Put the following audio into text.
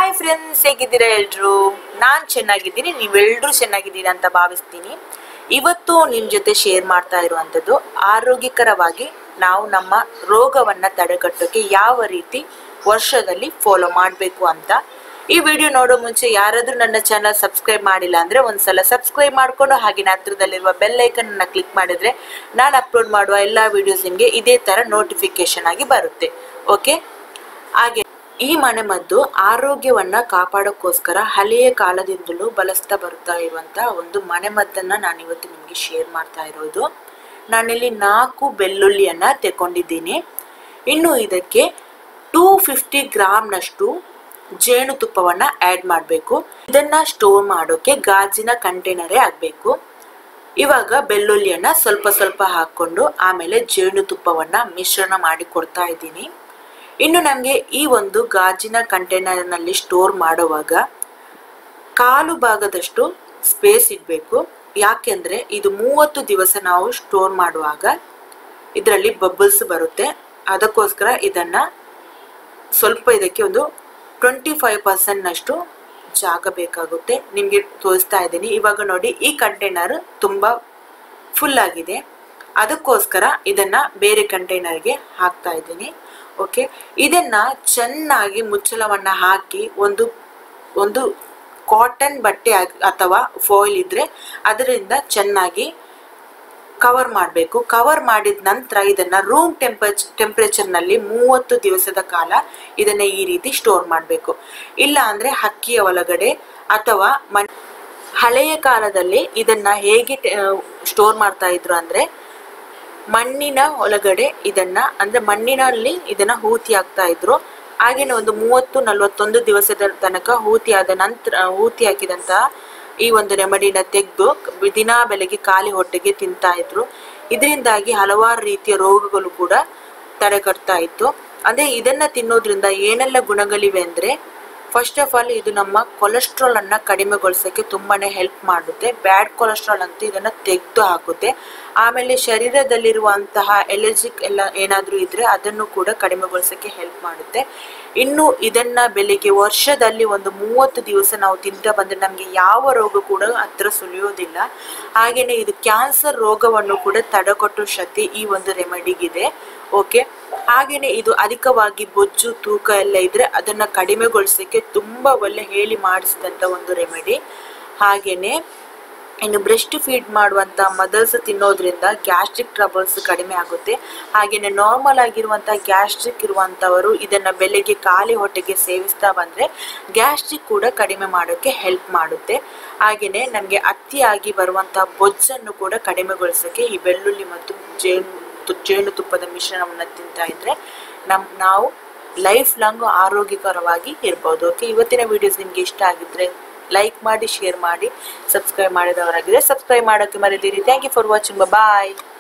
hi friends ಹೇಗಿದ್ದೀರಾ ಎಲ್ರು ನಾನು ಚೆನ್ನಾಗಿದ್ದೀನಿ ನೀವೆಲ್ಲರೂ ಚೆನ್ನಾಗಿದ್ದೀರಾ ಅಂತ ಭಾವಿಸ್ತೀನಿ ಇವತ್ತು ನಿಮ್ಮ ಜೊತೆ ಶೇರ್ ಮಾಡ್ತಾ ಇರುವಂಥದ್ದು ಆರೋಗ್ಯಕರವಾಗಿ ನಾವು ನಮ್ಮ ರೋಗವನ್ನು ತಡೆಗಟ್ಟೋಕೆ ಯಾವ ರೀತಿ ವರ್ಷದಲ್ಲಿ ಫಾಲೋ ಮಾಡಬೇಕು ಅಂತ ಈ ವಿಡಿಯೋ ನೋಡೋ ಮುಂಚೆ ಯಾರಾದರೂ ನನ್ನ ಚಾನಲ್ ಸಬ್ಸ್ಕ್ರೈಬ್ ಮಾಡಿಲ್ಲ ಅಂದರೆ ಒಂದ್ಸಲ ಸಬ್ಸ್ಕ್ರೈಬ್ ಮಾಡಿಕೊಂಡು ಹಾಗೆ ಹತ್ರದಲ್ಲಿರುವ ಬೆಲ್ ಐಕನ್ನ ಕ್ಲಿಕ್ ಮಾಡಿದರೆ ನಾನು ಅಪ್ಲೋಡ್ ಮಾಡುವ ಎಲ್ಲ ವಿಡಿಯೋಸ್ ನಿಮಗೆ ಇದೇ ಥರ ನೋಟಿಫಿಕೇಶನ್ ಆಗಿ ಬರುತ್ತೆ ಓಕೆ ಹಾಗೆ ಈ ಮನೆಮದ್ದು ಆರೋಗ್ಯವನ್ನ ಕಾಪಾಡೋಕ್ಕೋಸ್ಕರ ಹಳೆಯ ಕಾಲದಿಂದಲೂ ಬಳಸ್ತಾ ಬರ್ತಾ ಇರುವಂತ ಒಂದು ಮನೆಮದ್ದನ್ನ ನಾನು ಇವತ್ತು ನಿಮಗೆ ಶೇರ್ ಮಾಡ್ತಾ ಇರೋದು ನಾನಿಲ್ಲಿ ನಾಲ್ಕು ಬೆಳ್ಳುಳ್ಳಿಯನ್ನ ತೆಕೊಂಡಿದ್ದೀನಿ ಇನ್ನು ಇದಕ್ಕೆ ಟೂ ಫಿಫ್ಟಿ ಗ್ರಾಮ್ನಷ್ಟು ಜೇನುತುಪ್ಪವನ್ನ ಆ್ಯಡ್ ಮಾಡಬೇಕು ಇದನ್ನ ಸ್ಟೋರ್ ಮಾಡೋಕೆ ಗಾಜಿನ ಕಂಟೈನರೇ ಆಗಬೇಕು ಇವಾಗ ಬೆಳ್ಳುಳ್ಳಿಯನ್ನ ಸ್ವಲ್ಪ ಸ್ವಲ್ಪ ಹಾಕ್ಕೊಂಡು ಆಮೇಲೆ ಜೇನುತುಪ್ಪವನ್ನ ಮಿಶ್ರಣ ಮಾಡಿ ಕೊಡ್ತಾ ಇದ್ದೀನಿ ಇನ್ನು ನಮಗೆ ಈ ಒಂದು ಗಾಜಿನ ಕಂಟೈನರ್ನಲ್ಲಿ ಸ್ಟೋರ್ ಮಾಡುವಾಗ ಕಾಲು ಭಾಗದಷ್ಟು ಸ್ಪೇಸ್ ಇಡಬೇಕು ಯಾಕೆಂದರೆ ಇದು ಮೂವತ್ತು ದಿವಸ ನಾವು ಸ್ಟೋರ್ ಮಾಡುವಾಗ ಇದರಲ್ಲಿ ಬಬಲ್ಸ್ ಬರುತ್ತೆ ಅದಕ್ಕೋಸ್ಕರ ಇದನ್ನು ಸ್ವಲ್ಪ ಇದಕ್ಕೆ ಒಂದು ಟ್ವೆಂಟಿ ಫೈವ್ ಪರ್ಸೆಂಟ್ನಷ್ಟು ಜಾಗ ಬೇಕಾಗುತ್ತೆ ನಿಮಗೆ ತೋರಿಸ್ತಾ ಇದ್ದೀನಿ ಇವಾಗ ನೋಡಿ ಈ ಕಂಟೈನರ್ ತುಂಬ ಫುಲ್ ಆಗಿದೆ ಅದಕ್ಕೋಸ್ಕರ ಇದನ್ನು ಬೇರೆ ಕಂಟೈನರ್ಗೆ ಹಾಕ್ತಾ ಇದ್ದೀನಿ ಓಕೆ ಇದನ್ನು ಚೆನ್ನಾಗಿ ಮುಚ್ಚಳವನ್ನು ಹಾಕಿ ಒಂದು ಒಂದು ಕಾಟನ್ ಬಟ್ಟೆ ಆಗ್- ಅಥವಾ ಫಾಯಿಲ್ ಇದ್ದರೆ ಅದರಿಂದ ಚೆನ್ನಾಗಿ ಕವರ್ ಮಾಡಬೇಕು ಕವರ್ ಮಾಡಿದ ನಂತರ ಇದನ್ನು ರೂಮ್ ಟೆಂಪರೇಚ್ ಟೆಂಪ್ರೇಚರ್ನಲ್ಲಿ ಮೂವತ್ತು ದಿವಸದ ಕಾಲ ಇದನ್ನು ಈ ರೀತಿ ಸ್ಟೋರ್ ಮಾಡಬೇಕು ಇಲ್ಲ ಅಂದರೆ ಹಕ್ಕಿಯ ಒಳಗಡೆ ಅಥವಾ ಮಣ್ ಹಳೆಯ ಕಾಲದಲ್ಲಿ ಇದನ್ನು ಹೇಗೆ ಸ್ಟೋರ್ ಮಾಡ್ತಾ ಇದ್ರು ಅಂದರೆ ಮಣ್ಣಿನ ಒಳಗಡೆ ಇದನ್ನ ಅಂದ್ರೆ ಮಣ್ಣಿನಲ್ಲಿ ಇದನ್ನ ಹೂತಿ ಹಾಕ್ತಾ ಇದ್ರು ಹಾಗೇನೆ ಒಂದು ಮೂವತ್ತು ನಲವತ್ತೊಂದು ದಿವಸದ ತನಕ ಹೂತಿ ಆದ ನಂತರ ಹೂತಿ ಹಾಕಿದಂತಹ ಈ ಒಂದು ರೆಮಿಡಿನ ತೆಗೆದು ದಿನಾ ಬೆಳಗ್ಗೆ ಖಾಲಿ ಹೊಟ್ಟೆಗೆ ತಿಂತಾ ಇದ್ರು ಇದರಿಂದಾಗಿ ಹಲವಾರು ರೀತಿಯ ರೋಗಗಳು ಕೂಡ ತಡೆಗಟ್ತಾ ಇತ್ತು ಅದೇ ಇದನ್ನ ತಿನ್ನೋದ್ರಿಂದ ಏನೆಲ್ಲ ಗುಣಗಳಿವೆ ಅಂದ್ರೆ ಫಸ್ಟ್ ಆಫ್ ಆಲ್ ಇದು ನಮ್ಮ ಕೊಲೆಸ್ಟ್ರಾಲ್ ಅನ್ನ ಕಡಿಮೆಗೊಳಿಸೋಕೆ ತುಂಬಾನೇ ಹೆಲ್ಪ್ ಮಾಡುತ್ತೆ ಬ್ಯಾಡ್ ಕೊಲೆಸ್ಟ್ರಾಲ್ ಅಂತ ಇದನ್ನ ತೆಗೆದು ಹಾಕುತ್ತೆ ಆಮೇಲೆ ಶರೀರದಲ್ಲಿರುವಂತಹ ಎಲರ್ಜಿಕ್ ಎಲ್ಲ ಏನಾದರೂ ಇದ್ರೆ ಅದನ್ನು ಕೂಡ ಕಡಿಮೆಗೊಳಿಸೋಕೆ ಹೆಲ್ಪ್ ಮಾಡುತ್ತೆ ಇನ್ನು ಇದನ್ನ ಬೆಳಿಗ್ಗೆ ವರ್ಷದಲ್ಲಿ ಒಂದು ಮೂವತ್ತು ದಿವಸ ನಾವು ತಿಂತಾ ಬಂದ್ರೆ ನಮಗೆ ಯಾವ ರೋಗ ಕೂಡ ಹತ್ರ ಸುಳಿಯೋದಿಲ್ಲ ಹಾಗೇನೆ ಇದು ಕ್ಯಾನ್ಸರ್ ರೋಗವನ್ನು ಕೂಡ ತಡೆಗಟ್ಟೋ ಶಕ್ತಿ ಈ ಒಂದು ರೆಮಿಡಿಗಿದೆ ಓಕೆ ಹಾಗೇನೆ ಇದು ಅಧಿಕವಾಗಿ ಬೊಜ್ಜು ತೂಕ ಎಲ್ಲ ಇದ್ರೆ ಅದನ್ನ ಕಡಿಮೆಗೊಳಿಸೋಕೆ ತುಂಬಾ ಒಳ್ಳೆ ಹೇಳಿ ಮಾಡಿಸಿದಂತ ಒಂದು ರೆಮಿಡಿ ಹಾಗೇನೆ ಇನ್ನು ಬ್ರೆಸ್ಟ್ ಫೀಡ್ ಮಾಡುವಂಥ ಮದರ್ಸ್ ತಿನ್ನೋದ್ರಿಂದ ಗ್ಯಾಸ್ಟ್ರಿಕ್ ಟ್ರಬಲ್ಸ್ ಕಡಿಮೆ ಆಗುತ್ತೆ ಹಾಗೆಯೇ ನಾರ್ಮಲ್ ಆಗಿರುವಂಥ ಗ್ಯಾಸ್ಟ್ರಿಕ್ ಇರುವಂಥವರು ಇದನ್ನು ಬೆಳಗ್ಗೆ ಖಾಲಿ ಹೊಟ್ಟೆಗೆ ಸೇವಿಸ್ತಾ ಬಂದರೆ ಗ್ಯಾಸ್ಟ್ರಿಕ್ ಕೂಡ ಕಡಿಮೆ ಮಾಡೋಕ್ಕೆ ಹೆಲ್ಪ್ ಮಾಡುತ್ತೆ ಹಾಗೆಯೇ ನಮಗೆ ಅತಿಯಾಗಿ ಬರುವಂಥ ಬೊಜ್ಜನ್ನು ಕೂಡ ಕಡಿಮೆಗೊಳಿಸೋಕ್ಕೆ ಈ ಬೆಳ್ಳುಳ್ಳಿ ಮತ್ತು ಜೇನು ತು- ಜೇನುತುಪ್ಪದ ಮಿಶ್ರಣವನ್ನು ತಿಂತಾ ಇದ್ರೆ ನಮ್ ನಾವು ಲೈಫ್ ಲಾಂಗ್ ಆರೋಗ್ಯಕರವಾಗಿ ಇರ್ಬೋದು ಓಕೆ ಇವತ್ತಿನ ವಿಡಿಯೋಸ್ ನಿಮ್ಗೆ ಇಷ್ಟ ಆಗಿದ್ರೆ ಲೈಕ್ ಮಾಡಿ ಶೇರ್ ಮಾಡಿ ಸಬ್ಸ್ಕ್ರೈಬ್ ಮಾಡಿದವರಾಗಿದ್ರೆ ಸಬ್ಸ್ಕ್ರೈಬ್ ಮಾಡೋಕ್ಕೆ ಮರಿದಿರಿ thank you for watching bye